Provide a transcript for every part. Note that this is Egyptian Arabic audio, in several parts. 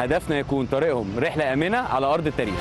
هدفنا يكون طريقهم رحله امنه على ارض التاريخ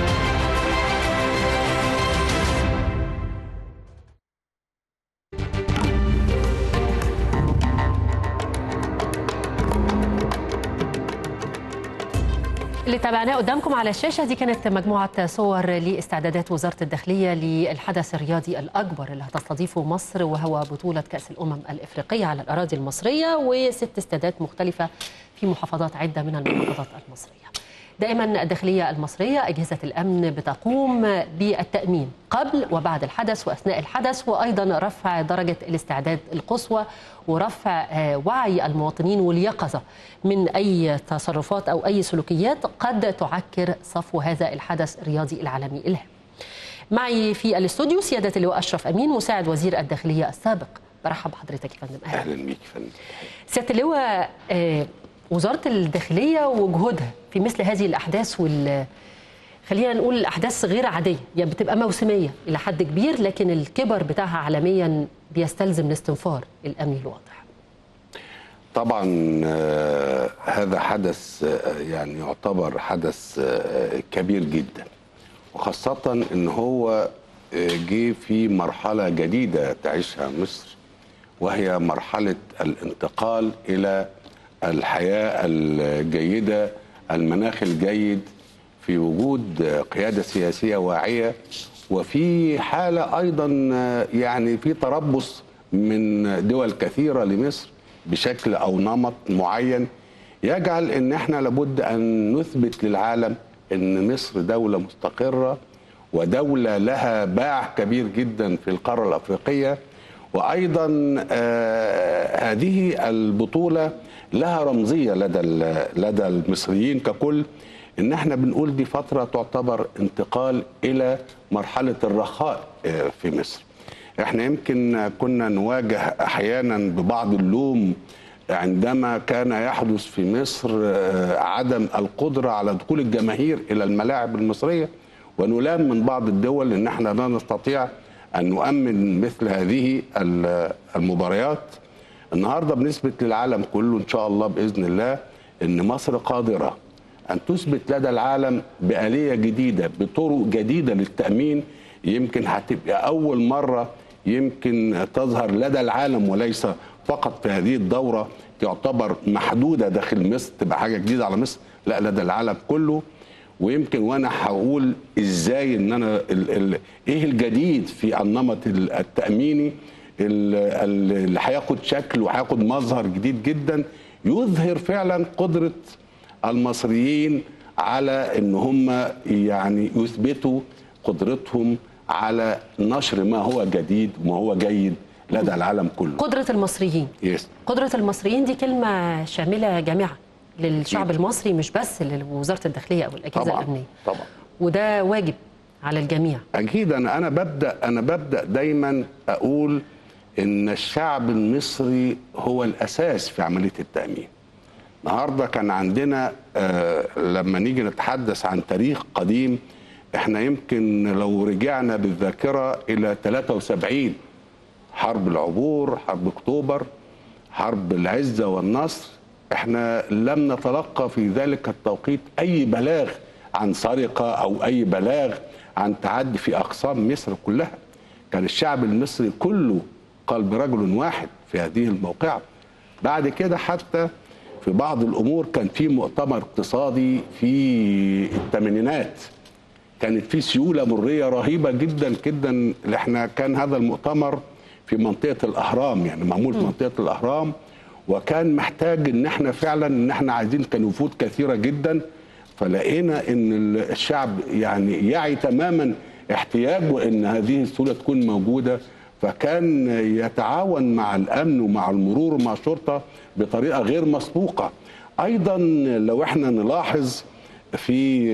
اللي تابعناه قدامكم على الشاشة دي كانت مجموعة صور لاستعدادات وزارة الداخلية للحدث الرياضي الأكبر اللي هتستضيفه مصر وهو بطولة كأس الأمم الإفريقية على الأراضي المصرية وست استادات مختلفة في محافظات عدة من المحافظات المصرية دائما الداخلية المصرية أجهزة الأمن بتقوم بالتأمين قبل وبعد الحدث وأثناء الحدث وأيضا رفع درجة الاستعداد القصوى ورفع وعي المواطنين واليقظة من أي تصرفات أو أي سلوكيات قد تعكر صفو هذا الحدث الرياضي العالمي الهام معي في الاستوديو سيادة اللواء أشرف أمين مساعد وزير الداخلية السابق برحب بحضرتك يا فندم أهلا بيك فندم سيادة اللواء وزارة الداخلية وجهودها في مثل هذه الأحداث وال خلينا نقول الأحداث غير عادية يعني بتبقى موسمية إلى حد كبير لكن الكبر بتاعها عالميا بيستلزم الاستنفار الأمني الواضح طبعا هذا حدث يعني يعتبر حدث كبير جدا وخاصة ان هو جه في مرحلة جديدة تعيشها مصر وهي مرحلة الانتقال إلى الحياة الجيدة المناخ الجيد في وجود قيادة سياسية واعية وفي حالة أيضا يعني في تربص من دول كثيرة لمصر بشكل أو نمط معين يجعل أن احنا لابد أن نثبت للعالم أن مصر دولة مستقرة ودولة لها باع كبير جدا في القارة الأفريقية وأيضا آه هذه البطولة لها رمزيه لدى لدى المصريين ككل ان احنا بنقول دي فتره تعتبر انتقال الى مرحله الرخاء في مصر. احنا يمكن كنا نواجه احيانا ببعض اللوم عندما كان يحدث في مصر عدم القدره على دخول الجماهير الى الملاعب المصريه ونلام من بعض الدول ان احنا لا نستطيع ان نؤمن مثل هذه المباريات النهارده بنثبت للعالم كله ان شاء الله باذن الله ان مصر قادره ان تثبت لدى العالم باليه جديده بطرق جديده للتامين يمكن هتبقى اول مره يمكن تظهر لدى العالم وليس فقط في هذه الدوره تعتبر محدوده داخل مصر تبقى حاجه جديده على مصر لا لدى العالم كله ويمكن وانا هقول ازاي ان انا ال ال ايه الجديد في النمط التاميني اللي هياخد شكل وهياخد مظهر جديد جدا يظهر فعلا قدره المصريين على ان هم يعني يثبتوا قدرتهم على نشر ما هو جديد وما هو جيد لدى العالم كله قدرة المصريين يس. قدرة المصريين دي كلمة شاملة جامعة للشعب أكيد. المصري مش بس لوزارة الداخلية أو الأجهزة طبعا الأمنية طبعا وده واجب على الجميع اكيد انا انا ببدا انا ببدا دايما اقول ان الشعب المصري هو الاساس في عمليه التامين النهارده كان عندنا آه لما نيجي نتحدث عن تاريخ قديم احنا يمكن لو رجعنا بالذاكره الى 73 حرب العبور حرب اكتوبر حرب العزه والنصر احنا لم نتلقى في ذلك التوقيت اي بلاغ عن سرقه او اي بلاغ عن تعدي في اقسام مصر كلها كان الشعب المصري كله قال برجل واحد في هذه الموقعه بعد كده حتى في بعض الامور كان في مؤتمر اقتصادي في الثمانينات كانت في سيوله مريه رهيبه جدا جدا اللي احنا كان هذا المؤتمر في منطقه الاهرام يعني معمول في منطقه الاهرام وكان محتاج ان احنا فعلا ان احنا عايزين كان وفود كثيره جدا فلقينا ان الشعب يعني يعي تماما احتياجه ان هذه السيوله تكون موجوده فكان يتعاون مع الامن ومع المرور ومع الشرطه بطريقه غير مسبوقه ايضا لو احنا نلاحظ في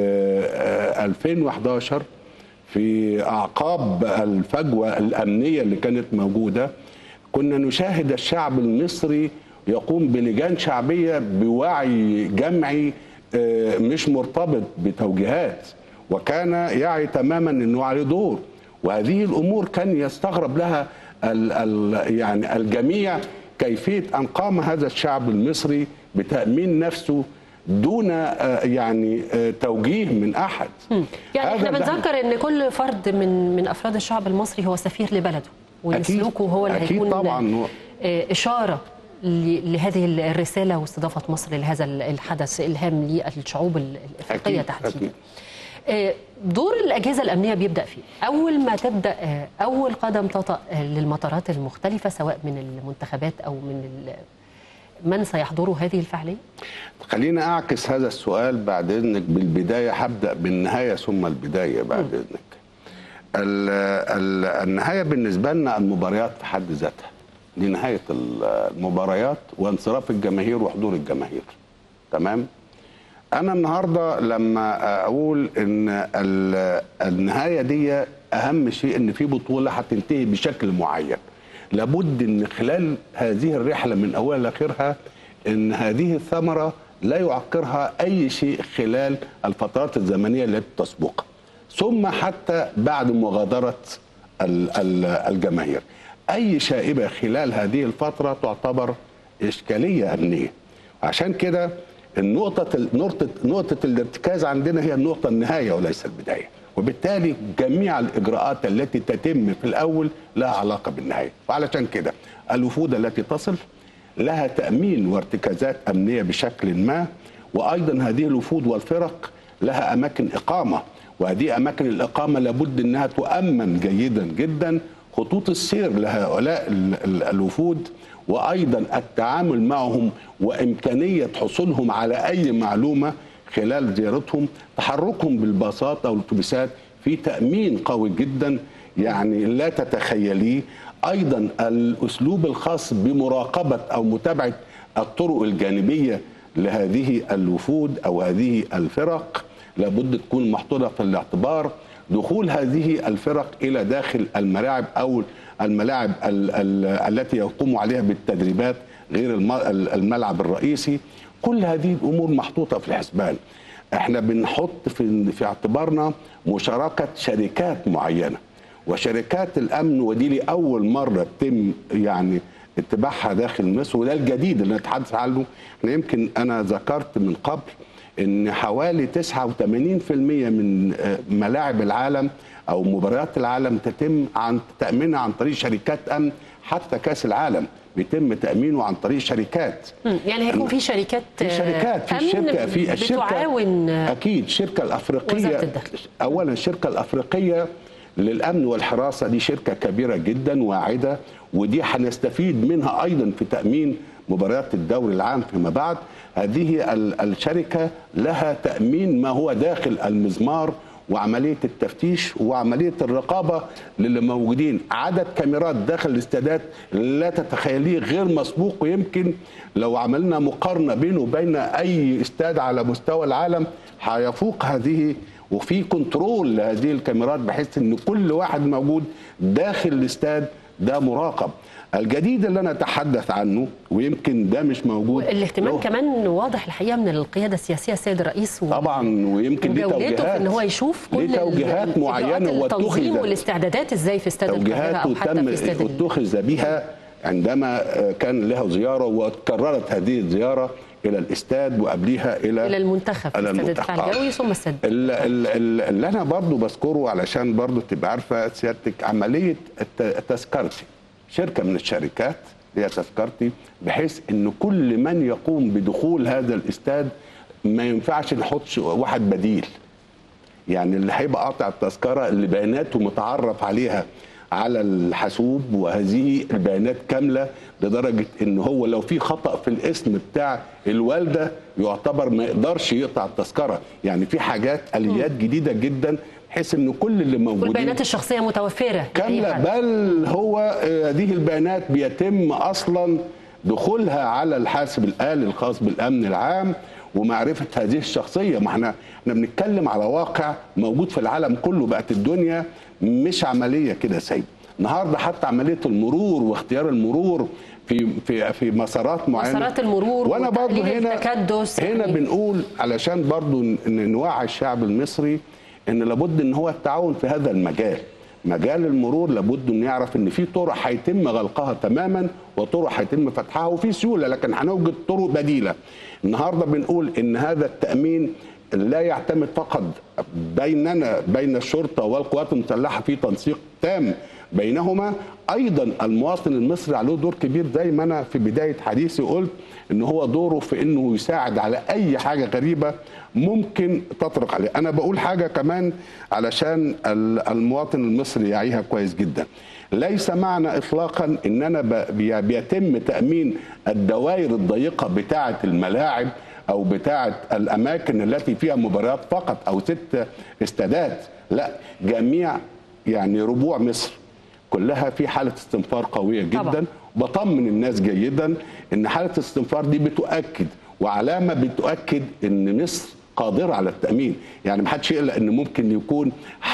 2011 في اعقاب الفجوه الامنيه اللي كانت موجوده كنا نشاهد الشعب المصري يقوم بلجان شعبيه بوعي جمعي مش مرتبط بتوجيهات وكان يعي تماما انه عليه دور وهذه الامور كان يستغرب لها ال ال يعني الجميع كيفيه ان قام هذا الشعب المصري بتامين نفسه دون آه، يعني آه، توجيه من احد يعني احنا هذا ده- بنذكر ان كل فرد من من افراد الشعب المصري هو سفير لبلده وان أكيد. سلوكه هو اللي أكيد هيكون طبعاً. هو- آه، اشاره ل- لهذه الرساله واستضافه مصر لهذا الحدث الهام للشعوب الافريقيه أكيد، تحديدا أكيد. آه، دور الاجهزه الامنيه بيبدا فيه اول ما تبدا آه، اول قدم تطأ آه، للمطارات المختلفه سواء من المنتخبات او من ال- من سيحضروا هذه الفعاليه خلينا اعكس هذا السؤال بعد اذنك بالبدايه هبدا بالنهايه ثم البدايه بعد اذنك ال ال النهايه بالنسبه لنا المباريات في حد ذاتها دي نهايه المباريات وانصراف الجماهير وحضور الجماهير تمام انا النهارده لما اقول ان ال- النهايه دي اهم شيء ان في بطوله هتنتهي بشكل معين لابد ان خلال هذه الرحله من اولها لاخرها ان هذه الثمره لا يعكرها اي شيء خلال الفترات الزمنيه التي تسبقها ثم حتى بعد مغادره ال- ال- الجماهير اي شائبه خلال هذه الفتره تعتبر اشكاليه امنيه عشان كده النقطة نقطة نقطة الارتكاز عندنا هي النقطة النهاية وليس البداية وبالتالي جميع الإجراءات التي تتم في الأول لها علاقة بالنهاية وعلشان كده الوفود التي تصل لها تأمين وارتكازات أمنية بشكل ما وأيضا هذه الوفود والفرق لها أماكن إقامة وهذه أماكن الإقامة لابد أنها تؤمن جيدا جدا خطوط السير لهؤلاء ال- ال- الوفود وايضا التعامل معهم وامكانيه حصولهم على اي معلومه خلال زيارتهم تحركهم بالباصات او الاتوبيسات في تامين قوي جدا يعني لا تتخيليه ايضا الاسلوب الخاص بمراقبه او متابعه الطرق الجانبيه لهذه الوفود او هذه الفرق لابد تكون محطوطه في الاعتبار دخول هذه الفرق الى داخل الملاعب او الملاعب ال ال التي يقوم عليها بالتدريبات غير الم- الملعب الرئيسي كل هذه الامور محطوطه في الحسبان احنا بنحط في في اعتبارنا مشاركه شركات معينه وشركات الامن ودي لي اول مره تم يعني اتباعها داخل مصر وده الجديد اللي نتحدث عنه احنا يمكن انا ذكرت من قبل ان حوالي 89% من آه، ملاعب العالم او مباريات العالم تتم عن تامينها عن طريق شركات امن حتى كاس العالم بيتم تامينه عن طريق شركات مم. يعني هيكون في شركات في شركات في أمن الشركه في الشركه بتعاون اكيد الشركه الافريقيه وزارة الداخلية. اولا الشركه الافريقيه للامن والحراسه دي شركه كبيره جدا واعده ودي هنستفيد منها ايضا في تامين مباريات الدوري العام فيما بعد هذه ال- الشركه لها تامين ما هو داخل المزمار وعمليه التفتيش وعمليه الرقابه للي موجودين عدد كاميرات داخل الاستادات لا تتخيليه غير مسبوق ويمكن لو عملنا مقارنه بينه وبين اي استاد على مستوى العالم هيفوق هذه وفي كنترول لهذه الكاميرات بحيث ان كل واحد موجود داخل الاستاد ده مراقب الجديد اللي انا اتحدث عنه ويمكن ده مش موجود الاهتمام لو- كمان واضح الحقيقه من القياده السياسيه السيد الرئيس و... طبعا ويمكن دي وجولته توجيهات في ان هو يشوف كل ليه توجيهات ال- معينه الإجراءات التنظيم واتخذت والاستعدادات ازاي في استاد القاهره توجيهات او حتى تم في استاد ال- اتخذ بها عندما آه، كان له زياره وتكررت هذه الزياره الى الاستاد وقبلها الى الى المنتخب في إلى استاد المنتخب. الدفاع الجوي ثم استاد ال- ال- ال- اللي انا برضو بذكره علشان برضو تبقى عارفه سيادتك عمليه الت- تذكرتي شركه من الشركات هي تذكرتي بحيث ان كل من يقوم بدخول هذا الاستاد ما ينفعش نحط ش- واحد بديل يعني اللي هيبقى قاطع التذكره اللي بياناته متعرف عليها على الحاسوب وهذه البيانات كامله لدرجه ان هو لو في خطا في الاسم بتاع الوالده يعتبر ما يقدرش يقطع التذكره يعني في حاجات اليات جديده جدا بحيث ان كل اللي موجودين والبيانات الشخصيه متوفره لأي كامله حد. بل هو آه، هذه البيانات بيتم اصلا دخولها على الحاسب الالي الخاص بالامن العام ومعرفه هذه الشخصيه ما احنا احنا بنتكلم على واقع موجود في العالم كله بقت الدنيا مش عمليه كده سيد النهارده حتى عمليه المرور واختيار المرور في في في مسارات معينه مسارات المرور وانا برضو وتقليل هنا التكدس هنا يعني. بنقول علشان برضو ن- نوعي الشعب المصري ان لابد ان هو التعاون في هذا المجال مجال المرور لابد انه يعرف ان في طرق هيتم غلقها تماما وطرق هيتم فتحها وفي سيوله لكن هنوجد طرق بديله. النهارده بنقول ان هذا التامين لا يعتمد فقط بيننا بين الشرطه والقوات المسلحه في تنسيق تام بينهما ايضا المواطن المصري عليه دور كبير زي ما انا في بدايه حديثي قلت ان هو دوره في انه يساعد على اي حاجه غريبه ممكن تطرق عليه انا بقول حاجه كمان علشان ال- المواطن المصري يعيها كويس جدا ليس معنى اطلاقا ان انا ب- بي- بيتم تامين الدوائر الضيقه بتاعه الملاعب او بتاعه الاماكن التي فيها مباريات فقط او ست استادات لا جميع يعني ربوع مصر كلها في حاله استنفار قويه جدا طبعا. بطمن الناس جيدا ان حاله الاستنفار دي بتؤكد وعلامه بتؤكد ان مصر قادره على التامين يعني ما حدش يقلق ان ممكن يكون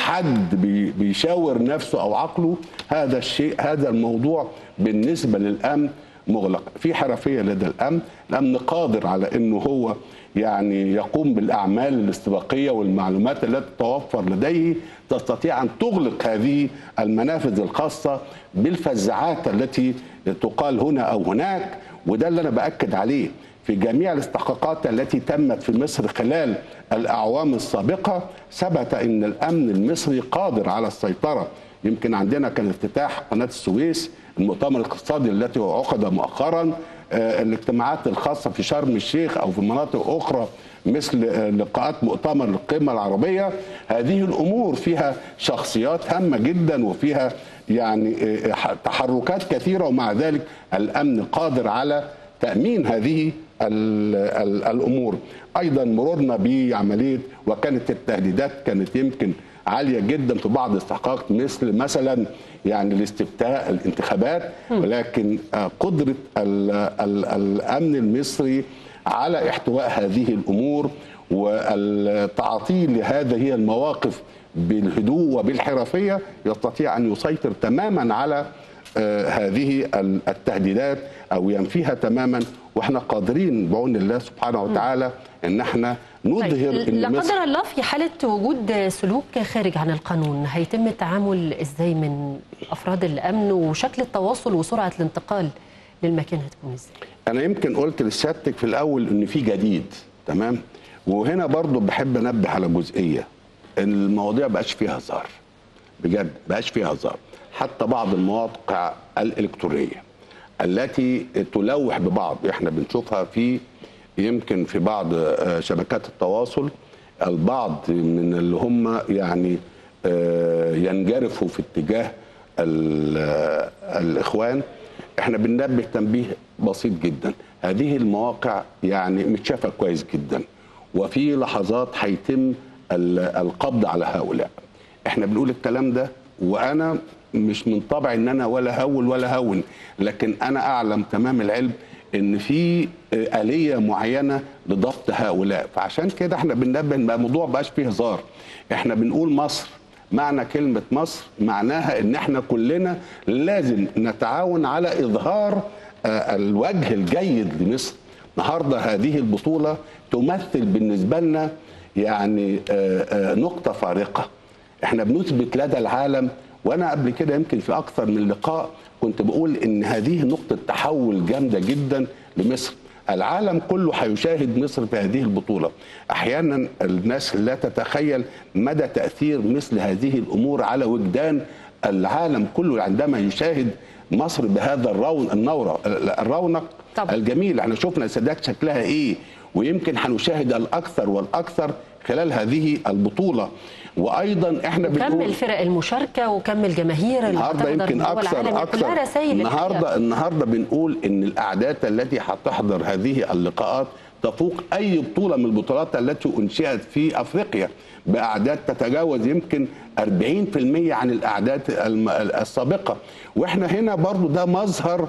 حد بي- بيشاور نفسه او عقله هذا الشيء هذا الموضوع بالنسبه للامن مغلق في حرفيه لدى الامن الامن قادر على انه هو يعني يقوم بالاعمال الاستباقيه والمعلومات التي تتوفر لديه تستطيع ان تغلق هذه المنافذ الخاصه بالفزاعات التي تقال هنا او هناك وده اللي انا باكد عليه في جميع الاستحقاقات التي تمت في مصر خلال الاعوام السابقه ثبت ان الامن المصري قادر على السيطره يمكن عندنا كان افتتاح قناه السويس المؤتمر الاقتصادي التي عقد مؤخرا آه، الاجتماعات الخاصه في شرم الشيخ او في مناطق اخرى مثل آه، لقاءات مؤتمر القمه العربيه هذه الامور فيها شخصيات هامه جدا وفيها يعني آه، ح- تحركات كثيره ومع ذلك الامن قادر على تامين هذه ال ال الامور ايضا مرورنا بعمليه وكانت التهديدات كانت يمكن عاليه جدا في بعض الاستحقاقات مثل مثلا يعني الاستفتاء الانتخابات ولكن آه، قدره ال ال الامن المصري على احتواء هذه الامور والتعاطي لهذه المواقف بالهدوء وبالحرفيه يستطيع ان يسيطر تماما على آه، هذه ال- التهديدات او ينفيها تماما واحنا قادرين بعون الله سبحانه وتعالى ان احنا نظهر طيب ان لا مصر قدر الله في حالة وجود سلوك خارج عن القانون هيتم التعامل ازاي من افراد الامن وشكل التواصل وسرعة الانتقال للمكان هتكون ازاي؟ انا يمكن قلت لسيادتك في الاول ان في جديد تمام وهنا برضو بحب انبه على جزئيه ان المواضيع بقاش فيها هزار بجد بقاش فيها هزار حتى بعض المواقع الالكترونيه التي تلوح ببعض احنا بنشوفها في يمكن في بعض آه، شبكات التواصل البعض من اللي هم يعني آه، ينجرفوا في اتجاه ال- آه، الاخوان احنا بننبه تنبيه بسيط جدا هذه المواقع يعني متشافه كويس جدا وفي لحظات هيتم ال- القبض على هؤلاء احنا بنقول الكلام ده وانا مش من طبعي ان انا ولا هول ولا هون لكن انا اعلم تمام العلم ان في آه، اليه معينه لضبط هؤلاء فعشان كده احنا بننبه ان الموضوع بقاش فيه هزار احنا بنقول مصر معنى كلمة مصر معناها ان احنا كلنا لازم نتعاون على اظهار آه، الوجه الجيد لمصر النهارده هذه البطولة تمثل بالنسبة لنا يعني آه، آه، نقطة فارقة احنا بنثبت لدى العالم وانا قبل كده يمكن في اكثر من لقاء كنت بقول ان هذه نقطة تحول جامدة جدا لمصر العالم كله هيشاهد مصر في هذه البطولة أحيانا الناس لا تتخيل مدى تأثير مثل هذه الأمور على وجدان العالم كله عندما يشاهد مصر بهذا الرون النورة الرونق طبعا. الجميل احنا شفنا السادات شكلها ايه ويمكن هنشاهد الأكثر والأكثر خلال هذه البطولة وأيضا احنا كم بنقول الفرق المشاركة وكم الجماهير اللي النهارده هتحضر يمكن من دول اكثر العالم اكثر كلها رسائل النهارده النهارده بنقول ان الاعداد التي هتحضر هذه اللقاءات تفوق اي بطوله من البطولات التي انشئت في افريقيا باعداد تتجاوز يمكن 40% عن الاعداد الم- السابقه واحنا هنا برضو ده مظهر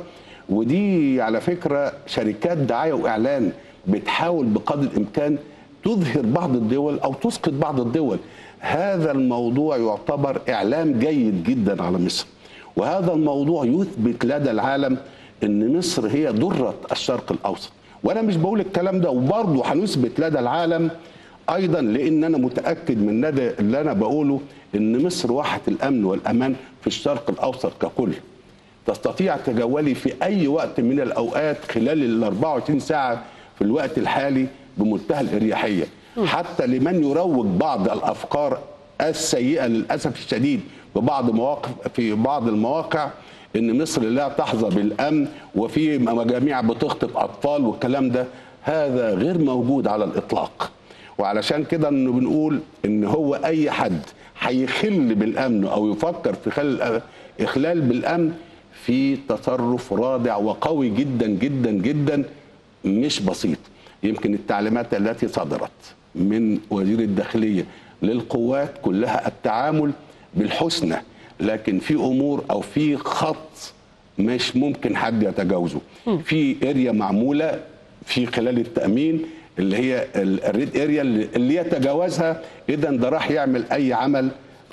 ودي على فكره شركات دعايه واعلان بتحاول بقدر الامكان تظهر بعض الدول او تسقط بعض الدول هذا الموضوع يعتبر اعلام جيد جدا على مصر وهذا الموضوع يثبت لدى العالم ان مصر هي ذره الشرق الاوسط وانا مش بقول الكلام ده وبرضه هنثبت لدى العالم ايضا لان انا متاكد من ندى اللي انا بقوله ان مصر واحه الامن والامان في الشرق الاوسط ككل تستطيع تجولي في اي وقت من الاوقات خلال ال 24 ساعه في الوقت الحالي بمنتهى الاريحيه حتى لمن يروج بعض الافكار السيئه للاسف الشديد ببعض مواقف في بعض المواقع ان مصر لا تحظى بالامن وفي مجاميع بتخطف اطفال والكلام ده هذا غير موجود على الاطلاق وعلشان كده انه بنقول ان هو اي حد هيخل بالامن او يفكر في خل اخلال بالامن في تصرف رادع وقوي جدا جدا جدا مش بسيط يمكن التعليمات التي صدرت من وزير الداخليه للقوات كلها التعامل بالحسنى لكن في امور او في خط مش ممكن حد يتجاوزه في اريا معموله في خلال التامين اللي هي ال- الريد اريا اللي اللي يتجاوزها اذا ده راح يعمل اي عمل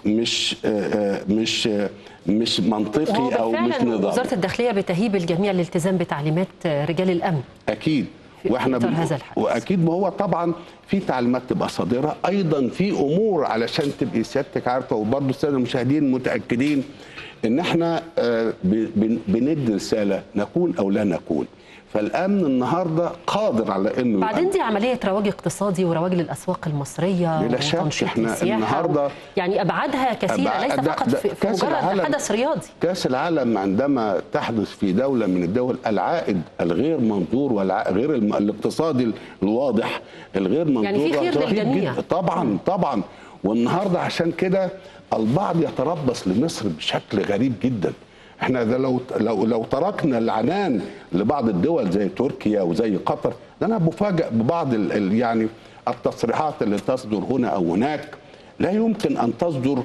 مش آه، آه، مش آه، مش وهو منطقي او مش بالفعل نظامي وزاره الداخليه بتهيب الجميع الالتزام بتعليمات رجال الامن اكيد في واحنا إطار بنقول- هذا الحدث. واكيد ما هو طبعا في تعليمات تبقى صادره ايضا في امور علشان تبقي سيادتك عارفه وبرضه الساده المشاهدين متاكدين ان احنا آه، ب- بن- بندي رساله نكون او لا نكون فالامن النهارده قادر على انه بعدين يبقى- دي عمليه رواج اقتصادي ورواج للاسواق المصريه بلا شك وتنشيط إحنا السياحه النهاردة- و... يعني ابعادها كثيره أبعاد- ليس ده- فقط ده في, في كأس مجرد العالم. حدث رياضي كاس العالم عندما تحدث في دوله من الدول العائد الغير منظور والغير الم... الاقتصادي الواضح الغير منظور يعني في خير رهيب للجميع. جداً. طبعا طبعا والنهارده عشان كده البعض يتربص لمصر بشكل غريب جدا احنا ده لو لو لو تركنا العنان لبعض الدول زي تركيا وزي قطر ده انا بفاجئ ببعض ال... ال... يعني التصريحات اللي تصدر هنا او هناك لا يمكن ان تصدر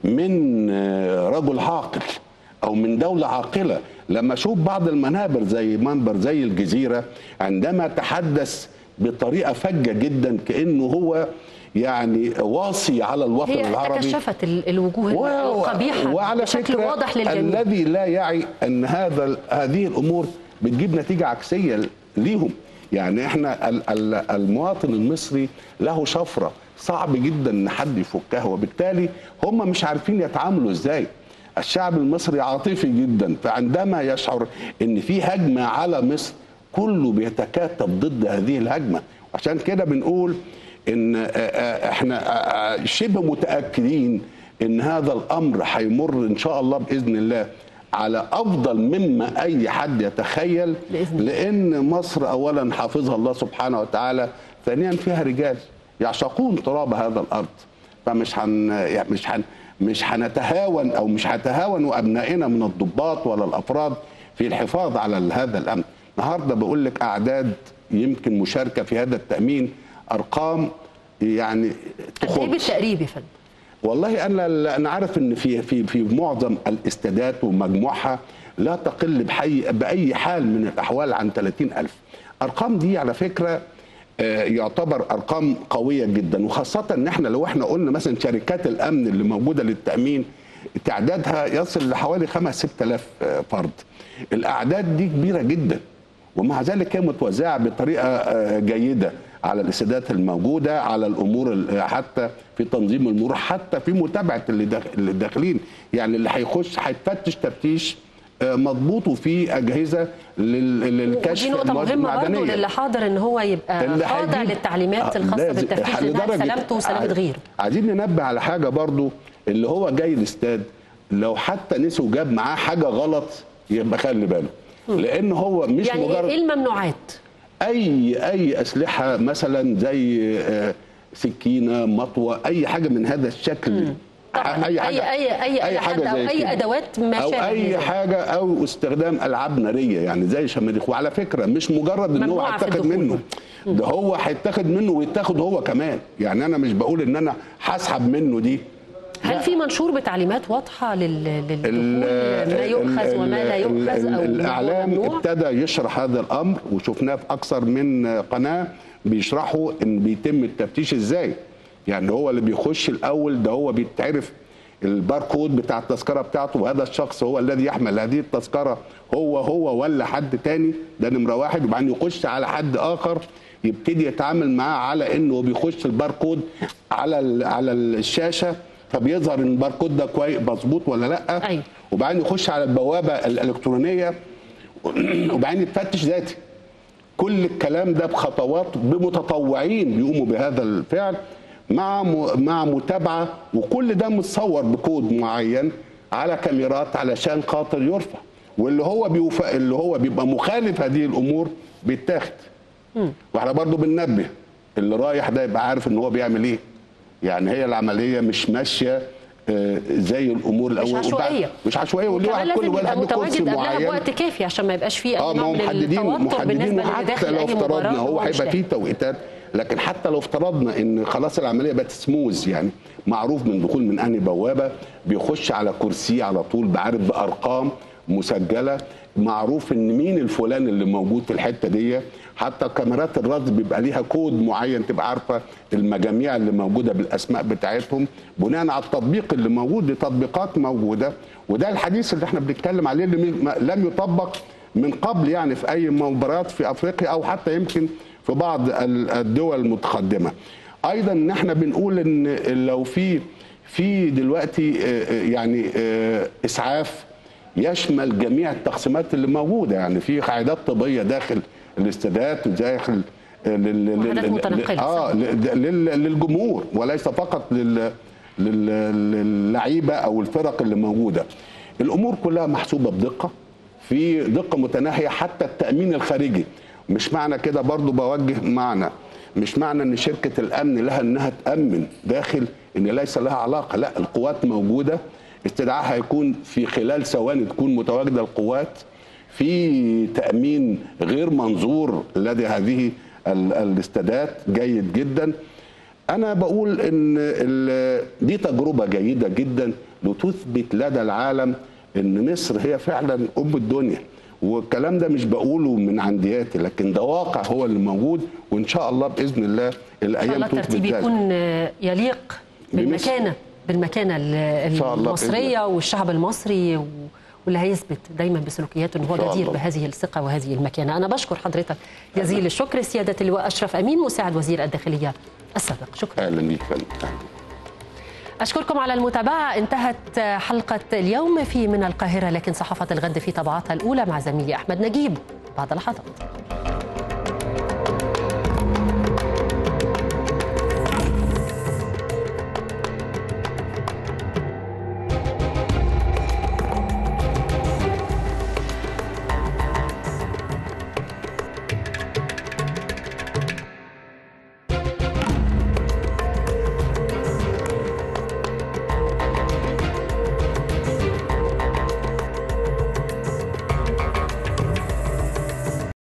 من آه، رجل عاقل او من دوله عاقله لما اشوف بعض المنابر زي منبر زي الجزيره عندما تحدث بطريقه فجه جدا كانه هو يعني واصي على الوطن هي العربي تكشفت ال- الوجوه و- القبيحه وعلى بشكل فكرة واضح للجميع الذي لا يعي ان هذا هذه الامور بتجيب نتيجه عكسيه ليهم يعني احنا ال- ال- المواطن المصري له شفره صعب جدا ان حد يفكها وبالتالي هم مش عارفين يتعاملوا ازاي الشعب المصري عاطفي جدا فعندما يشعر ان في هجمه على مصر كله بيتكاتف ضد هذه الهجمه عشان كده بنقول ان آه، آه، احنا آه، آه، شبه متاكدين ان هذا الامر هيمر ان شاء الله باذن الله على افضل مما اي حد يتخيل بإذن الله. لان مصر اولا حافظها الله سبحانه وتعالى ثانيا فيها رجال يعشقون تراب هذا الارض فمش هن يعني مش هن مش هنتهاون او مش هتهاون ابنائنا من الضباط ولا الافراد في الحفاظ على هذا الامن النهارده بقول لك اعداد يمكن مشاركه في هذا التامين ارقام يعني قد ايه تخض بالتقريب يا فندم والله انا انا عارف ان في في في معظم الاستادات ومجموعها لا تقل بحي باي حال من الاحوال عن 30000 ارقام دي على فكره آه، يعتبر ارقام قويه جدا وخاصه ان احنا لو احنا قلنا مثلا شركات الامن اللي موجوده للتامين تعدادها يصل لحوالي 5 6000 آه، فرد الاعداد دي كبيره جدا ومع ذلك هي متوزعه بطريقه آه، جيده على الاستادات الموجوده على الامور ال- حتى في تنظيم المرور حتى في متابعه اللي داخ- اللي داخلين يعني اللي هيخش هيتفتش تفتيش آه، مضبوط وفي اجهزه لل- للكشف ودي نقطة المواد مهمة برضه المعدنية. للي حاضر ان هو يبقى اللي خاضع هيجيب- للتعليمات آه، الخاصة لازم- بالتفتيش لانها لدرجة- سلامته وسلامة عايز- غيره عايزين ننبه على حاجه برضو اللي هو جاي الاستاد لو حتى نسي وجاب معاه حاجه غلط يبقى خلي باله لان هو مش يعني مجرد ايه الممنوعات اي اي اسلحه مثلا زي آه، سكينه مطوه اي حاجه من هذا الشكل طبعا اي حاجه اي اي اي حاجة حد او زي اي كده. ادوات ما او شابه اي ذلك. حاجه او استخدام العاب ناريه يعني زي شماريخ وعلى فكره مش مجرد ان هو ممنوعة في هيتاخد الدخول. منه ده هو هيتاخد منه ويتاخد هو كمان يعني انا مش بقول ان انا هسحب منه دي هل في منشور بتعليمات واضحه لل- للدخول ال- ما يؤخذ ال- وما لا ال- يؤخذ ال- او ما هو الاعلام ممنوع ابتدى يشرح هذا الامر وشفناه في اكثر من قناه بيشرحوا ان بيتم التفتيش ازاي يعني هو اللي بيخش الاول ده هو بيتعرف الباركود بتاع التذكره بتاعته وهذا الشخص هو الذي يحمل هذه التذكره هو هو ولا حد تاني ده نمره واحد وبعدين يخش على حد اخر يبتدي يتعامل معاه على انه بيخش الباركود على ال- على الشاشه فبيظهر ان الباركود ده كويس مظبوط ولا لا أيوة. وبعدين يخش على البوابه الالكترونيه وبعدين يتفتش ذاتي كل الكلام ده بخطوات بمتطوعين بيقوموا بهذا الفعل مع م- مع متابعه وكل ده متصور بكود معين على كاميرات علشان خاطر يرفع واللي هو بيوفق اللي هو بيبقى مخالف هذه الامور بيتاخد واحنا برضو بننبه اللي رايح ده يبقى عارف ان هو بيعمل ايه يعني هي العمليه مش ماشيه آه، زي الامور الاول عشوائية. مش عشوائيه واللي وكمان واحد كل لازم واحد يبقى بكرسي متواجد قبلها معين بوقت كافي عشان ما يبقاش فيه اه اي ما نوع هو من محددين التوتر بالنسبه محددين للي وحتى داخل لو اي افترضنا مباراه هو وهو مش هيبقى داخل. فيه توقيتات لكن حتى لو افترضنا ان خلاص العمليه بقت سموز يعني معروف من دخول من انهي بوابه بيخش على كرسي على طول بعارف بارقام مسجله معروف ان مين الفلان اللي موجود في الحته دي حتى كاميرات الرصد بيبقى ليها كود معين تبقى عارفه المجاميع اللي موجوده بالاسماء بتاعتهم بناء على التطبيق اللي موجود دي تطبيقات موجوده وده الحديث اللي احنا بنتكلم عليه اللي م- لم يطبق من قبل يعني في اي مباريات في افريقيا او حتى يمكن في بعض ال- الدول المتقدمه ايضا ان احنا بنقول ان لو في في دلوقتي آه، آه، يعني آه، اسعاف يشمل جميع التقسيمات اللي موجوده يعني في قاعدات طبيه داخل الاستادات وداخل آه، لل- لل- وحدات لل- متنقلة، اه صح. لل- لل- للجمهور وليس فقط لل لل- للعيبه او الفرق اللي موجوده الامور كلها محسوبه بدقه في دقه متناهيه حتى التامين الخارجي مش معنى كده برضو بوجه معنى مش معنى ان شركه الامن لها انها تامن داخل ان ليس لها علاقه لا القوات موجوده استدعائها هيكون في خلال ثواني تكون متواجده القوات في تامين غير منظور لدى هذه ال- الاستادات جيد جدا انا بقول ان ال- دي تجربه جيده جدا لتثبت لدى العالم ان مصر هي فعلا ام الدنيا والكلام ده مش بقوله من عندياتي لكن ده واقع هو اللي موجود وان شاء الله باذن الله ان شاء الايام الله تثبت الترتيب ذلك يكون آه، يليق بمصر. بالمكانه بالمكانه ال- شاء الله بإذن المصريه والشعب المصري و- واللي هيثبت دايما بسلوكياته ان هو إن شاء جدير الله. بهذه الثقه وهذه المكانه انا بشكر حضرتك جزيل الشكر سياده اللواء اشرف امين مساعد وزير الداخليه السابق شكرا اهلا بيك فندم أهلاً. أشكركم على المتابعة انتهت حلقة اليوم في من القاهرة لكن صحافة الغد في طبعاتها الأولى مع زميلي أحمد نجيب بعد لحظات